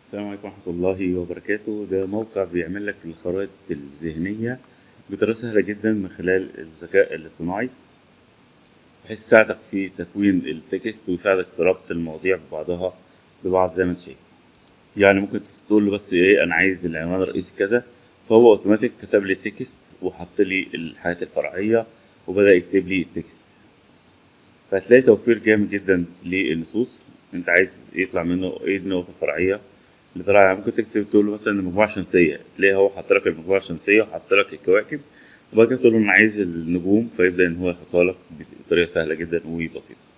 السلام عليكم ورحمة الله وبركاته ده موقع بيعمل لك الخرائط الذهنية بطريقة سهلة جدا من خلال الذكاء الاصطناعي بحيث يساعدك في تكوين التكست ويساعدك في ربط المواضيع ببعضها ببعض زي ما انت شايف يعني ممكن تقول له بس ايه انا عايز العنوان الرئيسي كذا فهو اوتوماتيك كتب لي التكست وحط لي الحاجات الفرعية وبدأ يكتب لي التكست فهتلاقي توفير جامد جدا للنصوص انت عايز يطلع منه ايه النقطة الفرعية اللي طلع يعني ممكن تكتب تقول له مثلا المجموعة الشمسية تلاقي هو حط لك المجموعة الشمسية وحط لك الكواكب وبعد كده تقول له انا عايز النجوم فيبدأ ان هو يحطها لك بطريقة سهلة جدا وبسيطة